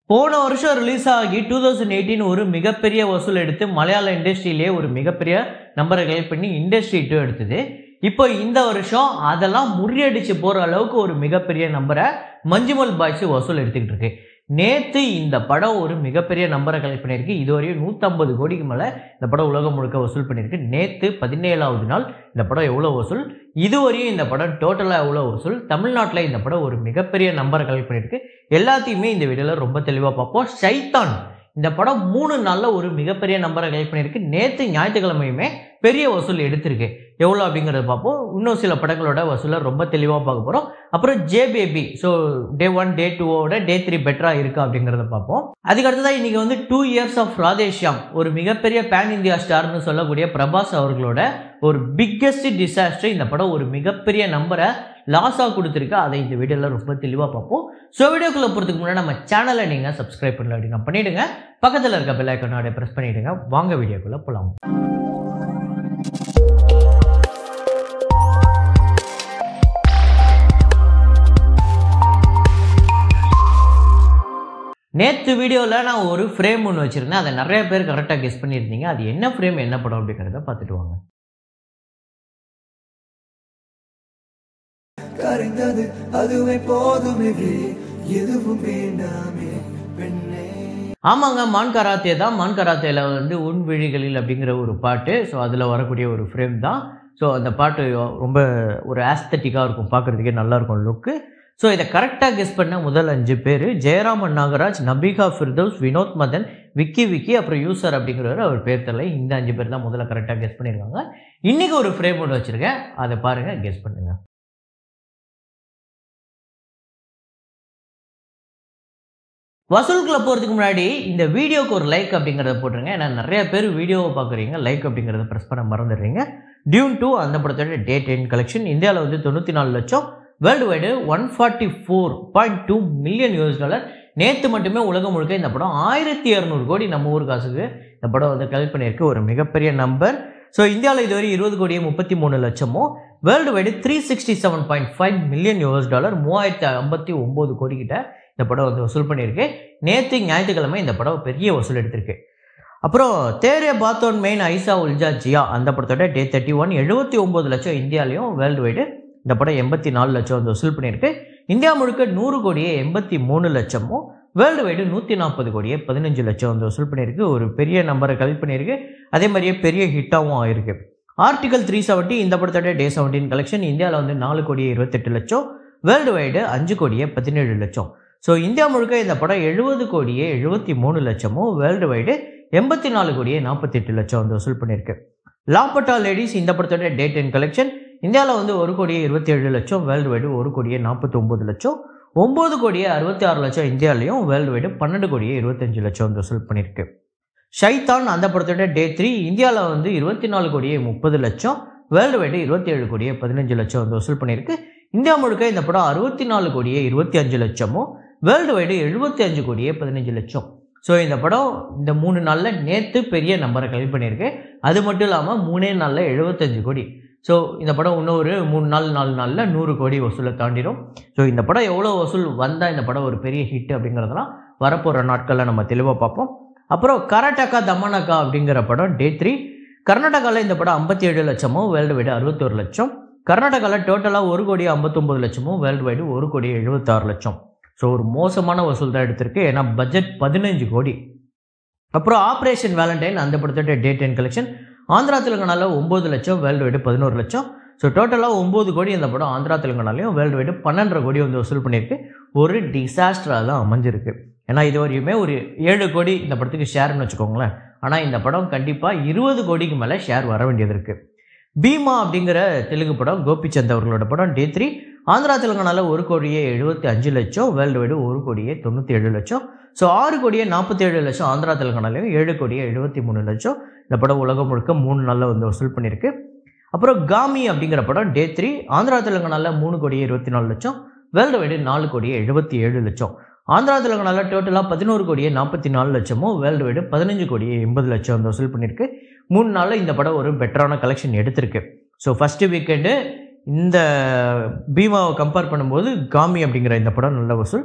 போன வருஷம் ரிலீஸ் ஆகி டூ தௌசண்ட் எயிட்டீன் ஒரு மிகப்பெரிய வசூல் எடுத்து மலையாள இண்டஸ்ட்ரியிலே ஒரு மிகப்பெரிய நம்பரை கலெக்ட் பண்ணி இண்டஸ்ட்ரி டூ எடுத்தது இப்போ இந்த வருஷம் அதெல்லாம் முறியடிச்சு போகிற அளவுக்கு ஒரு மிகப்பெரிய நம்பரை மஞ்சுமல் பாய்ஸ் வசூல் எடுத்துக்கிட்டு இருக்கு நேற்று இந்த படம் ஒரு மிகப்பெரிய நம்பரை கலெக்ட் பண்ணியிருக்கு இதுவரையும் நூற்றம்பது கோடிக்கு மேலே இந்த படம் உலகம் முழுக்க வசூல் பண்ணியிருக்கு நேற்று பதினேழாவது நாள் இந்த படம் எவ்வளோ வசூல் இதுவரையும் இந்த படம் டோட்டலாக எவ்வளோ வசூல் தமிழ்நாட்டில் இந்த படம் ஒரு மிகப்பெரிய நம்பரை கலெக்ட் பண்ணியிருக்கு எல்லாத்தையுமே இந்த வீடியோவில் ரொம்ப தெளிவாக பார்ப்போம் ஷைத்தான் இந்த படம் மூணு நாளில் ஒரு மிகப்பெரிய நம்பரை கலெக்ட் பண்ணியிருக்கு நேற்று ஞாயிற்றுக்கிழமையுமே பெரிய வசூல் எடுத்திருக்கு எவ்வளோ அப்படிங்கிறத பார்ப்போம் இன்னும் சில படங்களோட வசூலை ரொம்ப தெளிவாக பார்க்க போகிறோம் அப்புறம் J baby so day one day டூவோட டே த்ரீ பெட்டராக இருக்கா அப்படிங்கிறத பார்ப்போம் அதுக்கு அடுத்ததாக இன்றைக்கி வந்து டூ இயர்ஸ் ஆஃப் ராதேஷ்யாம் ஒரு மிகப்பெரிய பேன் இந்தியா ஸ்டார்னு சொல்லக்கூடிய பிரபாஸ் அவர்களோட ஒரு பிக்கெஸ்ட் டிசாஸ்டர் இந்த படம் ஒரு மிகப்பெரிய நம்பரை லாஸாக கொடுத்துருக்கு அதை இந்த வீடியோவில் ரொம்ப தெளிவாக பார்ப்போம் ஸோ வீடியோக்குள்ளே போகிறதுக்கு முன்னாடி நம்ம சேனலை நீங்கள் சப்ஸ்கிரைப் பண்ணல அப்படின்னா பண்ணிவிடுங்க பக்கத்தில் இருக்க பெல் ஐக்கனோட ப்ரெஸ் பண்ணிவிடுங்க வாங்க வீடியோக்குள்ளே போகலாம் நேற்று வீடியோவில் நான் ஒரு ஃப்ரேம் ஒன்று வச்சுருந்தேன் அதை நிறைய பேர் கரெக்டாக கெஸ் பண்ணியிருந்தீங்க அது என்ன ஃப்ரேம் என்ன படம் அப்படிங்கிறத பார்த்துட்டு வாங்க கரைந்தது அதுவே போதுமே எதுவும் வேண்டாமே பெண்ணே ஆமாங்க மான் கராத்தே தான் மான் கராத்தேல வந்து உன் விழிகளில் அப்படிங்கிற ஒரு பாட்டு ஸோ அதில் வரக்கூடிய ஒரு ஃப்ரேம் தான் ஸோ அந்த பாட்டு ரொம்ப ஒரு ஆஸ்தட்டிக்காக இருக்கும் பார்க்குறதுக்கே நல்லாயிருக்கும் லுக்கு ஸோ இதை கரெக்டாக கெஸ் பண்ண முதல் அஞ்சு பேர் ஜெயராமன் நாகராஜ் நபிகா ஃபிர்தௌஸ் வினோத் மதன் விக்கி விக்கி அப்புறம் யூசர் அப்படிங்கிறவர் அவர் பேர் தெரியல இந்த அஞ்சு பேர் தான் முதல்ல கரெக்டாக கெஸ் பண்ணியிருக்காங்க இன்றைக்கி ஒரு ஃப்ரேம் ஒன்று வச்சுருக்கேன் அதை பாருங்கள் கெஸ் பண்ணுங்கள் வசூலுக்குள்ள போகிறதுக்கு முன்னாடி இந்த வீடியோக்கு ஒரு லைக் அப்படிங்கிறத போட்டுருங்க ஏன்னா நிறைய பேர் வீடியோவை பார்க்குறீங்க லைக் அப்படிங்கிறத ப்ரெஸ் பண்ண மறந்துடுறீங்க டியூன் டூ அந்த படத்தோட டே டென் கலெக்ஷன் இந்தியாவில் வந்து தொண்ணூற்றி நாலு லட்சம் world wide one forty four point two million US dollar நேற்று மட்டுமே உலகம் முழுக்க இந்த படம் ஆயிரத்தி இரநூறு கோடி நம்ம ஊர் காசுக்கு இந்த படம் வந்து கலெக்ட் பண்ணியிருக்கு ஒரு மிகப்பெரிய நம்பர் ஸோ இந்தியாவில் இதுவரை இருபது கோடியே முப்பத்தி மூணு லட்சமும் world wide three sixty seven point five million US dollar மூவாயிரத்தி ஐம்பத்தி ஒம்பது கோடி கிட்ட இந்த படம் வந்து வசூல் பண்ணியிருக்கு நேற்று ஞாயிற்றுக்கிழமை இந்த படம் பெரிய வசூல் எடுத்திருக்கு அப்புறம் தேரே பாத்தோன் மெயின் ஐசா உல்ஜா ஜியா அந்த படத்தோட டே தேர்ட்டி ஒன் எழுபத்தி ஒம்பது லட்சம் இந்தியாலையும் வேர்ல்டு வைடு இந்த படம் எண்பத்தி நாலு லட்சம் வந்து வசூல் பண்ணியிருக்கு இந்தியா முழுக்க நூறு கோடியே எண்பத்தி மூணு லட்சமும் வேர்ல்டு வைடு நூற்றி நாற்பது கோடியே பதினஞ்சு லட்சம் வந்து வசூல் பண்ணியிருக்கு ஒரு பெரிய நம்பரை கலெக்ட் பண்ணியிருக்கு அதே மாதிரியே பெரிய ஹிட்டாகவும் ஆயிருக்கு ஆர்டிகல் த்ரீ செவன்ட்டி இந்த படத்தோட டே செவன்டீன் கலெக்ஷன் இந்தியாவில் வந்து நாலு கோடியே இருபத்தெட்டு லட்சம் வேர்ல்டு வைடு அஞ்சு கோடியே பதினேழு லட்சம் ஸோ இந்தியா முழுக்க இந்த படம் எழுபது கோடியே எழுபத்தி மூணு லட்சமும் வேர்ல்டு வைடு எண்பத்தி நாலு கோடியே நாற்பத்தெட்டு லட்சம் வந்து வசூல் பண்ணியிருக்கு லாப்பட்டா லேடிஸ் இந்த படத்தோட டே டென் கலெக்ஷன் இந்தியாவில் வந்து ஒரு கோடியே இருபத்தி ஏழு லட்சம் வேர்ல்டு வைடு ஒரு கோடியே நாற்பத்தி ஒம்பது லட்சம் ஒம்பது கோடியே அறுபத்தி ஆறு லட்சம் இந்தியாவிலையும் வேர்ல்டு வைடு பன்னெண்டு கோடியே இருபத்தஞ்சு லட்சம் வந்து வசூல் பண்ணியிருக்கு ஷைத்தான் அந்த படத்தோட டே த்ரீ இந்தியாவில் வந்து இருபத்தி நாலு கோடியே முப்பது லட்சம் வேர்ல்டு வைடு இருபத்தி ஏழு கோடியே பதினஞ்சு லட்சம் வந்து வசூல் பண்ணியிருக்கு இந்தியா முழுக்க இந்த படம் அறுபத்தி நாலு கோடியே இருபத்தி அஞ்சு லட்சமும் வேர்ல்டு வைடு எழுபத்தி அஞ்சு கோடியே பதினஞ்சு லட்சம் ஸோ இந்த படம் இந்த மூணு நாளில் நேற்று பெரிய நம்பரை கலெக்ட் பண்ணியிருக்கு அது மட்டும் இல்லாமல் மூணே நாளில் எழுபத்தஞ்சு கோடி ஸோ இந்த படம் இன்னும் ஒரு மூணு நாள் நாலு நாளில் நூறு கோடி வசூலை தாண்டிடும் ஸோ இந்த படம் எவ்வளோ வசூல் வந்தால் இந்த படம் ஒரு பெரிய ஹிட் அப்படிங்கிறதெல்லாம் வரப்போகிற நாட்களில் நம்ம தெளிவாக பார்ப்போம் அப்புறம் கரட்டக்கா தமனக்கா அப்படிங்கிற படம் டே த்ரீ கர்நாடகாவில் இந்த படம் ஐம்பத்தி ஏழு லட்சமும் வேர்ல்டு வைடு அறுபத்தோரு லட்சம் கர்நாடகாவில் டோட்டலாக ஒரு கோடி ஐம்பத்தொம்பது லட்சமும் வேர்ல்டு வைடு ஒரு கோடி எழுபத்தாறு லட்சம் ஸோ ஒரு மோசமான வசூல் தான் எடுத்திருக்கு ஏன்னா பட்ஜெட் பதினஞ்சு கோடி அப்புறம் ஆப்ரேஷன் வேலண்டைன் அந்த படத்தோட டே டென் கலெக்ஷன் ஆந்திரா தெலுங்கானாவில் ஒம்பது லட்சம் வேர்ல்டு வைடு பதினோரு லட்சம் ஸோ டோட்டலாக ஒம்பது கோடி அந்த படம் ஆந்திரா தெலுங்கானாலையும் வேர்ல்டு வைடு பன்னெண்டரை கோடி வந்து வசூல் பண்ணியிருக்கு ஒரு டிசாஸ்டராக தான் அமைஞ்சிருக்கு ஏன்னா இது வரையுமே ஒரு ஏழு கோடி இந்த படத்துக்கு ஷேர்னு வச்சுக்கோங்களேன் ஆனால் இந்த படம் கண்டிப்பாக இருபது கோடிக்கு மேலே ஷேர் வர வேண்டியது இருக்குது பீமா அப்படிங்கிற தெலுங்கு படம் கோபிச்சந்த் அவர்களோட படம் டே த்ரீ ஆந்திரா தெலுங்கானாவில் ஒரு கோடியே எழுபத்தி அஞ்சு லட்சம் வேர்ல்டு வைடு ஒரு கோடியே தொண்ணூற்றி ஏழு லட்சம் ஸோ ஆறு கோடியே நாற்பத்தி ஏழு லட்சம் ஆந்திரா தெலுங்கானாலையும் ஏழு கோடியே எழுபத்தி மூணு லட்சம் இந்த படம் உலகம் முழுக்க மூணு நாளில் வந்து வசூல் பண்ணியிருக்கு அப்புறம் காமி அப்படிங்கிற படம் டே த்ரீ ஆந்திரா தெலுங்கானாவில் மூணு கோடியே இருபத்தி நாலு லட்சம் வேர்ல்டு வைடு நாலு கோடியே எழுபத்தி ஏழு லட்சம் ஆந்திரா தெலுங்கானாவில் டோட்டலாக பதினோரு கோடியே நாற்பத்தி நாலு லட்சமும் வேர்ல்டு வைடு பதினஞ்சு கோடியே எண்பது லட்சம் வந்து வசூல் பண்ணியிருக்கு மூணு நாளில் இந்த படம் ஒரு பெட்டரான கலெக்ஷன் எடுத்திருக்கு ஸோ ஃபஸ்ட்டு வீக்கெண்டு இந்த பீமாவை கம்பேர் பண்ணும்போது காமி அப்படிங்கிற இந்த படம் நல்ல வசூல்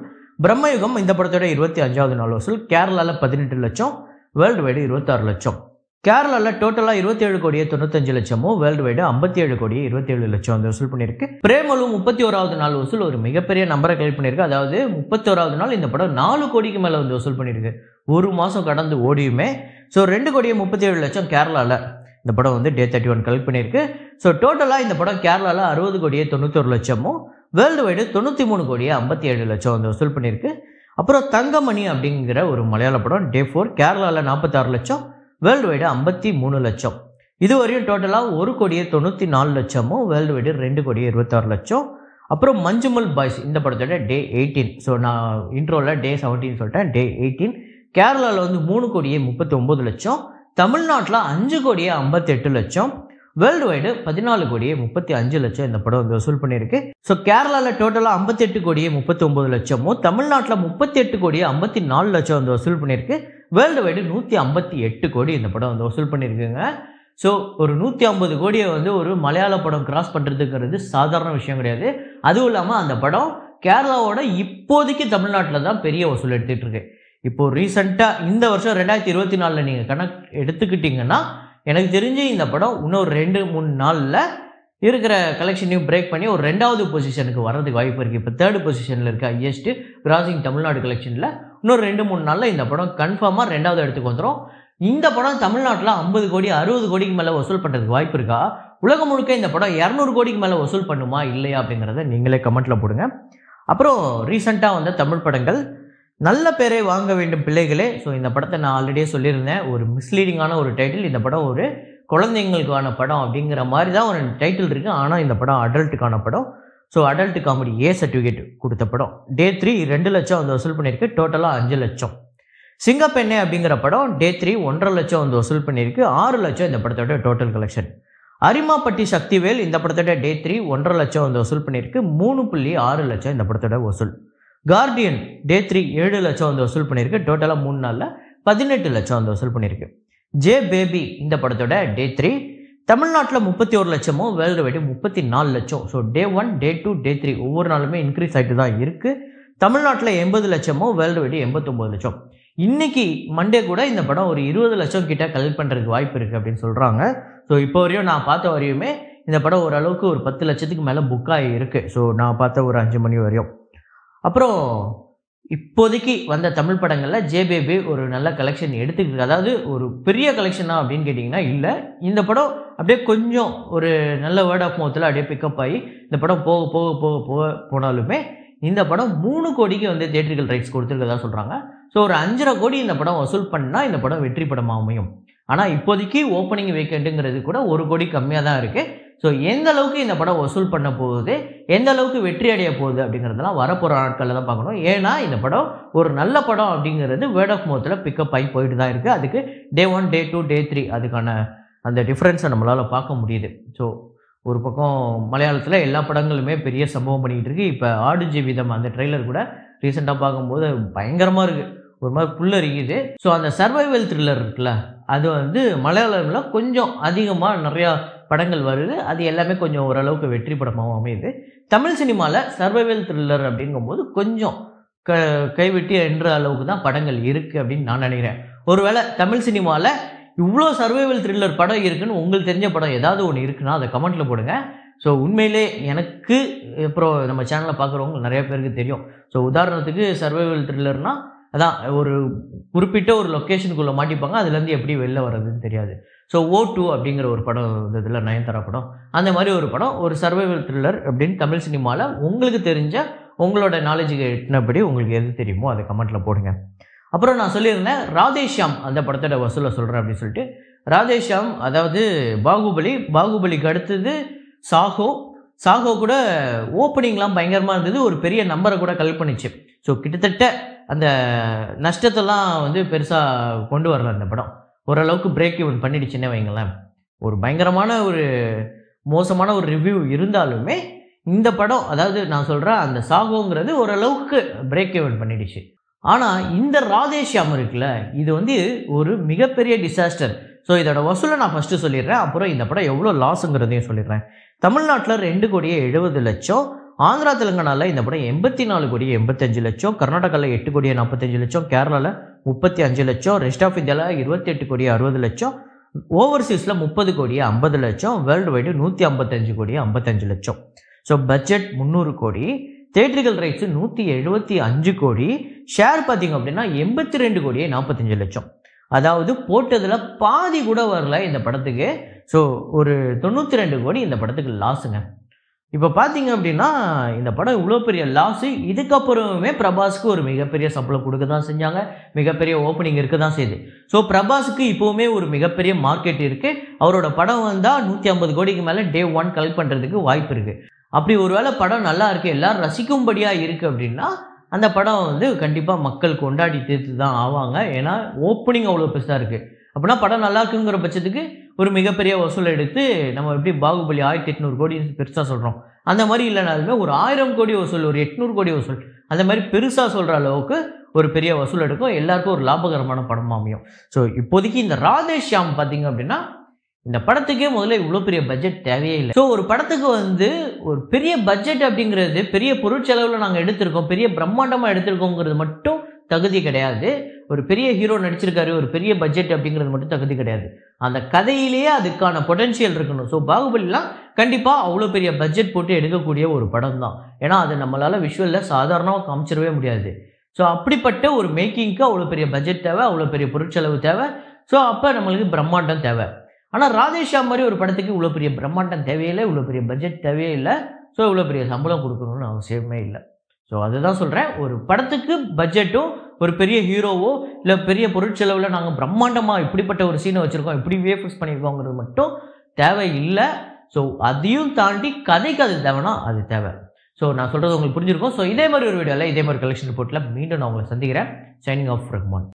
பிரம்மயுகம் இந்த படத்தோட இருபத்தி அஞ்சாவது நாள் வசூல் கேரளாவில் பதினெட்டு லட்சம் வேர்ல்டு வைடு இருபத்தாறு லட்சம் கேரளாவில் டோட்டலாக இருபத்தேழு கோடியே தொண்ணூத்தஞ்சு லட்சமும் வேர்ல்டு வைடு ஐம்பத்தி ஏழு கோடியே இருபத்தேழு லட்சம் வந்து வசூல் பண்ணியிருக்கு பிரேமலு முப்பத்தி ஓராவது நாள் வசூல் ஒரு மிகப்பெரிய நம்பரை கலெக்ட் பண்ணியிருக்கு அதாவது முப்பத்தோராவது நாள் இந்த படம் நாலு கோடிக்கு மேலே வந்து வசூல் பண்ணியிருக்கு ஒரு மாதம் கடந்து ஓடியுமே ஸோ ரெண்டு கோடியே முப்பத்தி ஏழு லட்சம் கேரளாவில் இந்த படம் வந்து டே தேர்ட்டி ஒன் கலெக்ட் பண்ணியிருக்கு ஸோ டோட்டலாக இந்த படம் கேரளாவில் அறுபது கோடியே தொண்ணூத்தொரு லட்சமும் வேர்ல்டு வைடு தொண்ணூற்றி மூணு கோடியே ஐம்பத்தி ஏழு லட்சம் வந்து வசூல் பண்ணியிருக்கு அப்புறம் தங்கமணி அப்படிங்கிற ஒரு மலையாள படம் டே ஃபோர் கேரளாவில் நாற்பத்தாறு லட்சம் வேர்ல்டு வைடு ஐம்பத்தி மூணு லட்சம் இது வரையும் டோட்டலாக ஒரு கோடியே தொண்ணூற்றி நாலு லட்சமும் வேர்ல்டு வைடு ரெண்டு கோடியே இருபத்தாறு லட்சம் அப்புறம் மஞ்சுமல் பாய்ஸ் இந்த படத்தோட டே எயிட்டீன் ஸோ நான் இன்ட்ரோவில் டே செவன்டீன் சொல்லிட்டேன் டே எயிட்டீன் கேரளாவில் வந்து மூணு கோடியே முப்பத்தி ஒம்பது லட்சம் தமிழ்நாட்டில் அஞ்சு கோடியே ஐம்பத்தெட்டு லட்சம் வேர்ல்டு வைடு பதினாலு கோடியே முப்பத்தி அஞ்சு லட்சம் இந்த படம் வந்து வசூல் பண்ணியிருக்கு ஸோ கேரளாவில் டோட்டலாக ஐம்பத்தெட்டு கோடியே முப்பத்தி ஒம்பது லட்சமும் தமிழ்நாட்டில் முப்பத்தி எட்டு கோடியே ஐம்பத்தி நாலு லட்சம் வந்து வசூல் பண்ணியிருக்கு வேர்ல்டு வைடு நூற்றி ஐம்பத்தி எட்டு கோடி இந்த படம் வந்து வசூல் பண்ணியிருக்குங்க ஸோ ஒரு நூற்றி ஐம்பது கோடியை வந்து ஒரு மலையாள படம் கிராஸ் பண்ணுறதுங்கிறது சாதாரண விஷயம் கிடையாது அதுவும் இல்லாமல் அந்த படம் கேரளாவோட இப்போதைக்கு தமிழ்நாட்டில் தான் பெரிய வசூல் எடுத்துகிட்டு இருக்கு இப்போ ரீசெண்டாக இந்த வருஷம் ரெண்டாயிரத்தி இருபத்தி நாலில் நீங்கள் கணக்கு எடுத்துக்கிட்டிங்கன்னா எனக்கு தெரிஞ்சு இந்த படம் இன்னொரு ரெண்டு மூணு நாளில் இருக்கிற கலெக்ஷனையும் பிரேக் பண்ணி ஒரு ரெண்டாவது பொசிஷனுக்கு வர்றதுக்கு வாய்ப்பு இருக்குது இப்போ தேர்ட் பொசிஷனில் இருக்க ஹையஸ்ட் கிராசிங் தமிழ்நாடு கலெக்ஷனில் இன்னொரு ரெண்டு மூணு நாளில் இந்த படம் கன்ஃபார்மாக ரெண்டாவது இடத்துக்கு வந்துடும் இந்த படம் தமிழ்நாட்டில் ஐம்பது கோடி அறுபது கோடிக்கு மேலே வசூல் பண்ணுறதுக்கு வாய்ப்பு இருக்கா உலகம் முழுக்க இந்த படம் இரநூறு கோடிக்கு மேலே வசூல் பண்ணுமா இல்லையா அப்படிங்கிறத நீங்களே கமெண்ட்டில் போடுங்க அப்புறம் ரீசெண்டாக வந்த தமிழ் படங்கள் நல்ல பேரை வாங்க வேண்டும் பிள்ளைகளே ஸோ இந்த படத்தை நான் ஆல்ரெடியே சொல்லியிருந்தேன் ஒரு மிஸ்லீடிங்கான ஒரு டைட்டில் இந்த படம் ஒரு குழந்தைங்களுக்கான படம் அப்படிங்கிற மாதிரி தான் ஒரு டைட்டில் இருக்குது ஆனால் இந்த படம் அடல்ட்டுக்கான படம் so adult comedy A certificate கொடுத்த படம் டே த்ரீ ரெண்டு லட்சம் வந்து வசூல் பண்ணியிருக்கு டோட்டலாக அஞ்சு லட்சம் சிங்கப்பெண்ணே அப்படிங்கிற படம் டே த்ரீ ஒன்றரை லட்சம் வந்து வசூல் பண்ணியிருக்கு ஆறு லட்சம் இந்த படத்தோட டோட்டல் கலெக்ஷன் அரிமாப்பட்டி சக்திவேல் இந்த படத்தோட டே த்ரீ ஒன்றரை லட்சம் வந்து வசூல் பண்ணியிருக்கு மூணு புள்ளி ஆறு லட்சம் இந்த படத்தோட வசூல் கார்டியன் டே த்ரீ ஏழு லட்சம் வந்து வசூல் பண்ணியிருக்கு டோட்டலாக மூணு நாளில் பதினெட்டு லட்சம் வந்து வசூல் பண்ணியிருக்கு ஜே பேபி இந்த படத்தோட டே த்ரீ தமிழ்நாட்டில் முப்பத்தி ஒரு லட்சமும் வேர்ல்டு வைடு முப்பத்தி நாலு லட்சம் so day one day two day three ஒவ்வொரு நாளுமே இன்க்ரீஸ் ஆகிட்டு தான் இருக்குது தமிழ்நாட்டில் எண்பது லட்சமும் வேர்ல்டு வைடு எண்பத்தொம்போது லட்சம் இன்னைக்கு மண்டே கூட இந்த படம் ஒரு இருபது லட்சம் கிட்ட கலெக்ட் பண்ணுறதுக்கு வாய்ப்பு இருக்குது அப்படின்னு சொல்கிறாங்க ஸோ இப்போ வரையும் நான் பார்த்த வரையுமே இந்த படம் ஓரளவுக்கு ஒரு பத்து லட்சத்துக்கு மேலே புக் ஆகி இருக்குது ஸோ நான் பார்த்த ஒரு அஞ்சு மணி வரையும் அப்புறம் இப்போதைக்கு வந்த தமிழ் படங்களில் ஜேபேபி ஒரு நல்ல கலெக்ஷன் எடுத்துக்கிட்டு அதாவது ஒரு பெரிய கலெக்ஷனா அப்படின்னு கேட்டிங்கன்னா இல்லை இந்த படம் அப்படியே கொஞ்சம் ஒரு நல்ல வேர்ட் ஆஃப் மவுத்தில் அப்படியே பிக்கப் ஆகி இந்த படம் போக போக போக போக போனாலுமே இந்த படம் மூணு கோடிக்கு வந்து தியேட்டரிக்கல் ரைட்ஸ் கொடுத்துருக்கதா சொல்கிறாங்க ஸோ ஒரு அஞ்சரை கோடி இந்த படம் வசூல் பண்ணால் இந்த படம் வெற்றி படமாக அமையும் ஆனால் இப்போதைக்கு ஓப்பனிங் வேக்கண்ட்டுங்கிறது கூட ஒரு கோடி கம்மியாக தான் இருக்குது ஸோ எந்த அளவுக்கு இந்த படம் வசூல் பண்ண போகுது எந்த அளவுக்கு வெற்றி அடைய போகுது அப்படிங்கிறதெல்லாம் வரப்போகிற நாட்களில் தான் பார்க்கணும் ஏன்னா இந்த படம் ஒரு நல்ல படம் அப்படிங்கிறது வேர்ட் ஆஃப் மவுத்தில் பிக்கப் ஆகி போயிட்டு தான் இருக்குது அதுக்கு day one day two day three அதுக்கான அந்த டிஃப்ரென்ஸை நம்மளால் பார்க்க முடியுது ஸோ ஒரு பக்கம் மலையாளத்தில் எல்லா படங்களுமே பெரிய சம்பவம் பண்ணிக்கிட்டு இருக்கு இப்போ ஆடு ஜீவிதம் அந்த ட்ரெய்லர் கூட ரீசெண்டாக பார்க்கும்போது பயங்கரமாக இருக்குது ஒரு மாதிரி புல்லரிக்குது ஸோ அந்த சர்வைவல் த்ரில்லர் இருக்குல்ல அது வந்து மலையாளமில் கொஞ்சம் அதிகமாக நிறையா படங்கள் வருது அது எல்லாமே கொஞ்சம் ஓரளவுக்கு வெற்றி படமாகவும் அமையுது தமிழ் சினிமாவில் சர்வைவல் த்ரில்லர் அப்படிங்கும்போது கொஞ்சம் க கைவிட்டு என்ற அளவுக்கு தான் படங்கள் இருக்குது அப்படின்னு நான் நினைக்கிறேன் ஒருவேளை தமிழ் சினிமாவில் இவ்வளோ சர்வைவல் த்ரில்லர் படம் இருக்குன்னு உங்களுக்கு தெரிஞ்ச படம் ஏதாவது ஒன்று இருக்குன்னா அதை கமெண்ட்டில் போடுங்க ஸோ உண்மையிலே எனக்கு அப்புறம் நம்ம சேனலை பார்க்குறவங்க நிறைய பேருக்கு தெரியும் ஸோ உதாரணத்துக்கு சர்வைவல் த்ரில்லர்னால் அதான் ஒரு குறிப்பிட்ட ஒரு லொக்கேஷனுக்குள்ளே மாட்டிப்பாங்க அதுலேருந்து எப்படி வெளில வர்றதுன்னு தெரியாது ஸோ ஓ டூ அப்படிங்கிற ஒரு படம் இருந்ததில் நயன்தாரா படம் அந்த மாதிரி ஒரு படம் ஒரு சர்வைவல் த்ரில்லர் அப்படின்னு தமிழ் சினிமாவில் உங்களுக்கு தெரிஞ்ச உங்களோட நாலேஜுக்கு எட்டினபடி உங்களுக்கு எது தெரியுமோ அதை கமெண்ட்டில் போடுங்க அப்புறம் நான் சொல்லியிருந்தேன் ராதேஷ்யாம் அந்த படத்தோட வசூலை சொல்கிறேன் அப்படின்னு சொல்லிட்டு ராதேஷ்யாம் அதாவது பாகுபலி பாகுபலிக்கு அடுத்தது சாஹோ சாஹோ கூட ஓப்பனிங்லாம் பயங்கரமாக இருந்தது ஒரு பெரிய நம்பரை கூட கலெக்ட் பண்ணிச்சு ஸோ கிட்டத்தட்ட அந்த நஷ்டத்தெல்லாம் வந்து பெருசாக கொண்டு வரல அந்த படம் ஓரளவுக்கு பிரேக் இவன் பண்ணிடுச்சுன்னே வைங்களேன் ஒரு பயங்கரமான ஒரு மோசமான ஒரு ரிவ்யூ இருந்தாலுமே இந்த படம் அதாவது நான் சொல்கிறேன் அந்த சாகோங்கிறது ஓரளவுக்கு பிரேக் இவன் பண்ணிடுச்சு ஆனால் இந்த ராதேஷ்யாம் இருக்குல்ல இது வந்து ஒரு மிகப்பெரிய டிசாஸ்டர் ஸோ இதோட வசூலை நான் ஃபஸ்ட்டு சொல்லிடுறேன் அப்புறம் இந்த படம் எவ்வளோ லாஸுங்கிறதையும் சொல்லிடுறேன் தமிழ்நாட்டில் ரெண்டு கோடியே எழுபது லட்சம் ஆந்திரா தெலுங்கானாவில் இந்த படம் எண்பத்தி நாலு கோடி எண்பத்தஞ்சு லட்சம் கர்நாடகாவில் எட்டு கோடி நாற்பத்தஞ்சு லட்சம் கேரளாவில் முப்பத்தி அஞ்சு லட்சம் ரெஸ்ட் ஆஃப் இந்தியாவில் இருபத்தி எட்டு கோடி அறுபது லட்சம் ஓவர்சீஸில் முப்பது கோடி ஐம்பது லட்சம் வேர்ல்டு வைடு நூற்றி ஐம்பத்தஞ்சு கோடி ஐம்பத்தஞ்சு லட்சம் ஸோ பட்ஜெட் முந்நூறு கோடி தேட்ரிக்கல் ரைட்ஸு நூற்றி எழுபத்தி அஞ்சு கோடி ஷேர் பார்த்தீங்க அப்படின்னா எண்பத்தி ரெண்டு கோடியே நாற்பத்தஞ்சு லட்சம் அதாவது போட்டதில் பாதி கூட வரல இந்த படத்துக்கு ஸோ ஒரு தொண்ணூற்றி ரெண்டு கோடி இந்த படத்துக்கு லாஸுங்க இப்போ பார்த்தீங்க அப்படின்னா இந்த படம் இவ்வளோ பெரிய லாஸு இதுக்கப்புறமே பிரபாஸ்க்கு ஒரு மிகப்பெரிய சம்பளம் கொடுக்க தான் செஞ்சாங்க மிகப்பெரிய ஓப்பனிங் இருக்க தான் செய்யுது ஸோ பிரபாஸுக்கு இப்போவுமே ஒரு மிகப்பெரிய மார்க்கெட் இருக்குது அவரோட படம் வந்தால் நூற்றி ஐம்பது கோடிக்கு மேலே டே ஒன் கலெக்ட் பண்ணுறதுக்கு வாய்ப்பு இருக்குது அப்படி ஒருவேளை படம் நல்லா இருக்குது எல்லாரும் ரசிக்கும்படியாக இருக்குது அப்படின்னா அந்த படம் வந்து கண்டிப்பாக மக்கள் கொண்டாடி தீர்த்து தான் ஆவாங்க ஏன்னா ஓப்பனிங் அவ்வளோ பெருசாக இருக்குது அப்படின்னா படம் நல்லா இருக்குங்கிற பட்சத்துக்கு ஒரு மிகப்பெரிய வசூல் எடுத்து நம்ம எப்படி பாகுபலி ஆயிரத்தி எட்நூறு கோடி பெருசாக சொல்கிறோம் அந்த மாதிரி இல்லைனாலுமே ஒரு ஆயிரம் கோடி வசூல் ஒரு எட்நூறு கோடி வசூல் அந்த மாதிரி பெருசாக சொல்கிற அளவுக்கு ஒரு பெரிய வசூல் எடுக்கும் எல்லாருக்கும் ஒரு லாபகரமான படமாக அமையும் ஸோ இப்போதைக்கு இந்த ராதேஷ்யாம் பார்த்தீங்க அப்படின்னா இந்த படத்துக்கே முதல்ல இவ்வளோ பெரிய பட்ஜெட் தேவையே இல்லை ஸோ ஒரு படத்துக்கு வந்து ஒரு பெரிய பட்ஜெட் அப்படிங்கிறது பெரிய பொருட்செலவில் நாங்கள் எடுத்திருக்கோம் பெரிய பிரம்மாண்டமாக எடுத்திருக்கோங்கிறது மட்டும் தகுதி கிடையாது ஒரு பெரிய ஹீரோ நடிச்சிருக்காரு ஒரு பெரிய பட்ஜெட் அப்படிங்கிறது மட்டும் தகுதி கிடையாது அந்த கதையிலேயே அதுக்கான பொட்டென்ஷியல் இருக்கணும் ஸோ பாகுபலிலாம் கண்டிப்பாக அவ்வளோ பெரிய பட்ஜெட் போட்டு எடுக்கக்கூடிய ஒரு படம் தான் ஏன்னா அது நம்மளால் விஷுவலில் சாதாரணமாக காமிச்சிடவே முடியாது ஸோ அப்படிப்பட்ட ஒரு மேக்கிங்க்கு அவ்வளோ பெரிய பட்ஜெட் தேவை அவ்வளோ பெரிய பொருட்செலவு தேவை ஸோ அப்போ நம்மளுக்கு பிரம்மாண்டம் தேவை ஆனால் ராதேஷா மாதிரி ஒரு படத்துக்கு இவ்வளோ பெரிய பிரம்மாண்டம் தேவையில்லை இவ்வளோ பெரிய பட்ஜெட் தேவையே இல்லை ஸோ இவ்வளோ பெரிய சம்பளம் கொடுக்கணும்னு அவசியமே இல்லை ஸோ அதுதான் சொல்கிறேன் ஒரு படத்துக்கு பட்ஜெட்டும் ஒரு பெரிய ஹீரோவோ இல்லை பெரிய பொருட்செலவில் நாங்கள் பிரம்மாண்டமாக இப்படிப்பட்ட ஒரு சீனை வச்சுருக்கோம் இப்படி வேஃபிக்ஸ் பண்ணியிருக்கோங்கிறது மட்டும் தேவை இல்லை ஸோ அதையும் தாண்டி கதைக்கு அது தேவைன்னா அது தேவை ஸோ நான் சொல்கிறது உங்களுக்கு புரிஞ்சிருக்கும் ஸோ இதே மாதிரி ஒரு வீடியோவில் இதே மாதிரி கலெக்ஷன் ரிப்போர்ட்டில் மீண்டும் நான் உங்களை சந்திக்கிறேன் சைனிங் ஆஃப் ரஹ்மான்